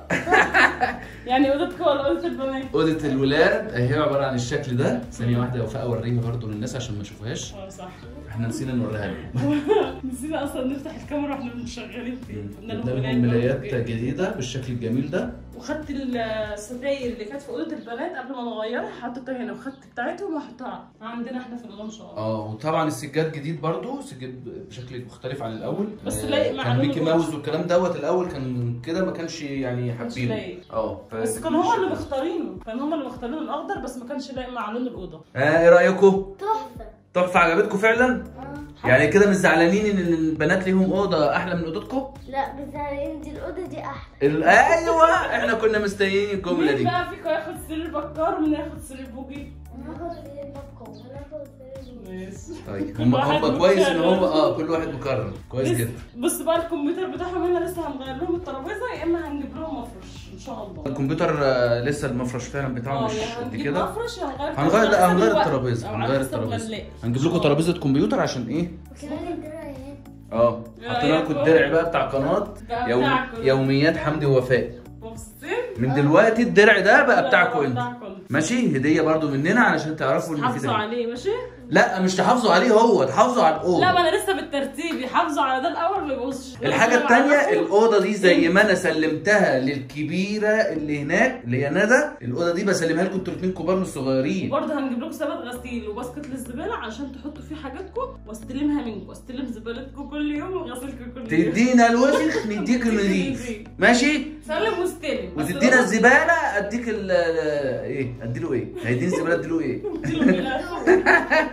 يعني اوضتكم ولا اوضه البنات؟ اوضه الولاد هي عباره عن الشكل ده ثانيه واحده يا وفاء اوريها برضو للناس عشان ما يشوفوهاش اه صح احنا نسينا نوريها لهم نسينا اصلا نفتح الكاميرا واحنا مش شغالين فيه قلنا جبنا لهم لهم بنات ملايات برضه. جديده بالشكل الجميل ده وخدت الستاير اللي كانت في اوضه البنات قبل ما نغيرها حطيتها هنا وخدت بتاعتهم وحطها عندنا احنا في الاوضه ان شاء الله اه وطبعا السجاد جديد برضو سجاد بشكل مختلف عن الاول بس آه، لايق مع كان لون ميكي الأوضة. ماوس والكلام دوت الاول كان كده ما كانش يعني كانش حابينه لايق. اه ف- بس كانوا هما اللي مختارينه كان هما اللي مختارين الاخضر بس ما كانش لايق مع لون الاوضه ها ايه رايكم تحفة تحفه عجبتكم فعلا اه يعني كده مش زعلانين ان البنات ليهم اوضه احلى من اوضتكم لا بس يعني دي الأوضة دي أحلى ال- ايوه احنا كنا مستنيين الجمله مين دي بقى فيكم ياخد سرير بكار ومين ياخد سرير بوجي ناخد سرير بكم وناخد سرير بوجي. ماشي طيب كل هم واحد هم كويس ان مكرر. هم اه كل واحد مكرر كويس بس- جدا بص بقى الكمبيوتر بتاعهم هنا لسه هنغير لهم الترابيزه يا اما هنجيب لهم مفرش ان شاء الله الكمبيوتر آه، لسه المفرش فعلا بتاعه اه مش يعني قد هنجيب كده مفرش يا هنغير هنغير لا على حسب هنغير الوقت، الترابيزه أو على هنغير حسب ما الترابيزه نلاقي. هنجيب لكم ترابيزه كمبيوتر عشان ايه وكمان الدرع هنا اه إيه حطينا لكم رأيكم؟ الدرع بقى بتاع قناه بقى يوم بتاعكم. يوميات حمدي ووفاء مبسوطين؟ من دلوقتي الدرع ده بقى بتاعكم لا، انتوا بتاعكم انتوا. ماشي هديه برضو مننا علشان تعرفوا ان في حافظوا درع عليه ماشي؟ لا مش تحافظوا عليه هو تحافظوا على لا الاوضه ما انا لسه بالترتيب يحافظوا على ده الاول ما يبقوش الحاجة التانية الأوضة دي زي ما أنا سلمتها للكبيرة اللي هناك اللي هي ندى الأوضة دي بسلمها لكم انتوا الاتنين كبار مش صغيرين برضه هنجيب لكم سبت غسيل وباسكت للزباله عشان تحطوا فيه حاجاتكم واستلمها منكم واستلم زبالتكم كل يوم وغسيلكم كل يوم تدينا الوسخ نديك النظيف ماشي سلم واستلم بس وتدينا لو- الزبالة أديك ال ال- إيه أديله إيه هيديني الزبالة أديله إيه اديله من الآخر.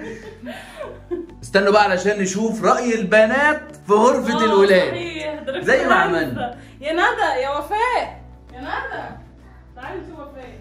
استنوا بقى علشان نشوف رأي البنات في غرفة آه، الولاد صحيح، ده زي ما ركبت عملنا. عايزة. يا ندى يا وفاء يا ندى تعالي انت وفاء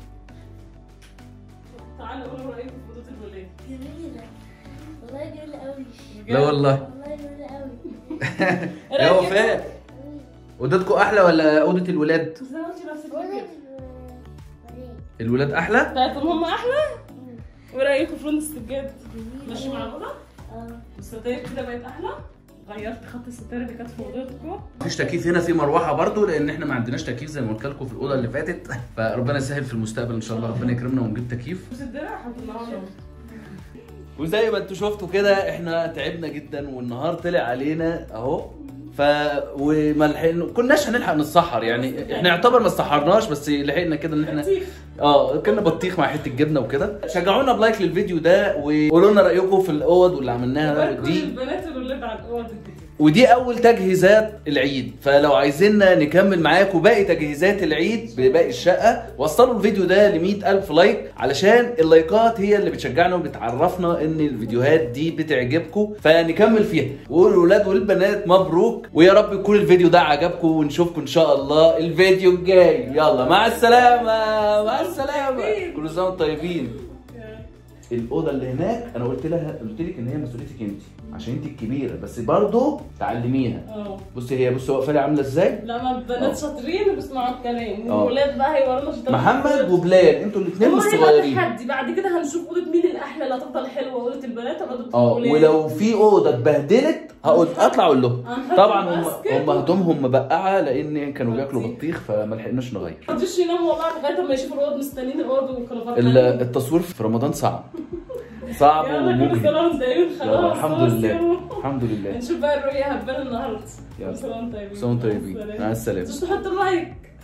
تعالي قولوا رايكم في اوضه الولاد جميلة والله جميلة قوي لا والله والله جميلة قوي إيه يا رأيك وفاء أوضتكم أحلى ولا أوضة الولاد؟ انت؟ زي ما انت نفسك والله كده جميلة. الولاد أحلى؟ بتاعتهم هم احلى وايه رايكم في لون السجاد جميلة ماشي مع قوي. الاوضه اه الستاير كده بقت احلى غيرت خط الستاير اللي كانت في اوضتكم مفيش تكييف هنا في مروحه برضو لان احنا ما عندناش تكييف زي ما قلت لكم في الاوضه اللي فاتت فربنا يسهل في المستقبل ان شاء الله ربنا يكرمنا ونجيب تكييف بس الدرع حطيناها لهم وزي ما انتوا شفتوا كده احنا تعبنا جدا والنهار طلع علينا اهو ف وما لحقنا كناش هنلحق نتسحر يعني احنا يعتبر ما اتسحرناش بس لحقنا كده ان احنا بطيخ. اه كنا بطيخ مع حته جبنه وكده شجعونا بلايك للفيديو ده وقولوا لنا رايكم في الاوض واللي عملناها وباركوا دي للبنات والولاد على الاوض الجديده ودي اول تجهيزات العيد فلو عايزيننا نكمل معاكم باقي تجهيزات العيد بباقي الشقه وصلوا الفيديو ده ل ألف لايك علشان اللايكات هي اللي بتشجعنا وبتعرفنا ان الفيديوهات دي بتعجبكم فنكمل فيها والولاد والبنات مبروك ويا رب يكون الفيديو ده عجبكم ونشوفكم ان شاء الله الفيديو الجاي يلا مع السلامه مع السلامه كل سنه وانتم طيبين الاوضه اللي هناك انا قلت لها قلت لك ان هي مسؤوليتك انت عشان انت الكبيره بس برضه تعلميها اه بصي هي بصي واقفه لي عامله ازاي لا ما البنات شاطرين وبيسمعوا الكلام اه. والولاد بقى هيورونا شطارة محمد وبلال انتوا الاثنين مش والله هيبقى صغيرين تحدي بعد كده هنشوف اوضه مين الاحلى اللي هتفضل حلوه اوضه البنات ولا اوضه اه الولاد ولو في اوضه اتبهدلت هقول اطلع اقول لهم هنحط طبعا هم الباسكت. هم هدومهم مبقعه لان كانوا بياكلوا بطيخ فما لحقناش نغير ما رضيش يناموا والله لغايه ما يشوفوا الاوض مستنيين الاوض وكانوا ال- فرحانين التصوير في رمضان صعب صعب يلا كل ومجهد سنه وانتم طيبين يلا خلاص الحمد خلاص لله يلا. الحمد لله نشوف بقى الرؤيه هبان النهارده يلا. كل سنه وانتم طيبين كل سنة وانتم طيبين. مع السلامة. مش تحط اللايك